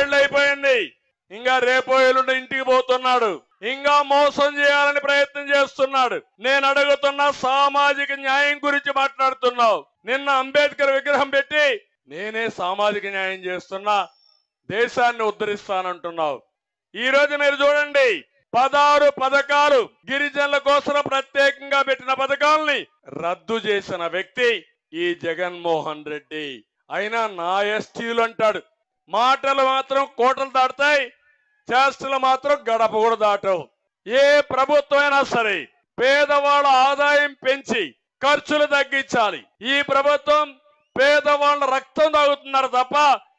ఐదేళ్లు అయిపోయింది ఇంకా రేపో ఎల్లుండి ఇంటికి పోతున్నాడు ఇంకా మోసం చేయాలని ప్రయత్నం చేస్తున్నాడు నేను అడుగుతున్న సామాజిక న్యాయం గురించి మాట్లాడుతున్నావు నిన్న అంబేద్కర్ విగ్రహం పెట్టి నేనే సామాజిక న్యాయం చేస్తున్నా దేశాన్ని ఉద్ధరిస్తానంటున్నావు ఈ రోజు మీరు చూడండి పదహారు పథకాలు గిరిజనుల కోసం ప్రత్యేకంగా పెట్టిన పథకాలని రద్దు చేసిన వ్యక్తి ఈ జగన్మోహన్ రెడ్డి అయినా నా ఎస్టీలు అంటాడు మాటలు మాత్రం కోటలు దాటుతాయి చేష్టలు మాత్రం గడప కూడా దాటవు ఏ ప్రభుత్వం అయినా సరే పేదవాళ్ళ ఆదాయం పెంచి ఖర్చులు తగ్గించాలి ఈ ప్రభుత్వం పేదవాళ్ళ రక్తం తాగుతున్నారు తప్ప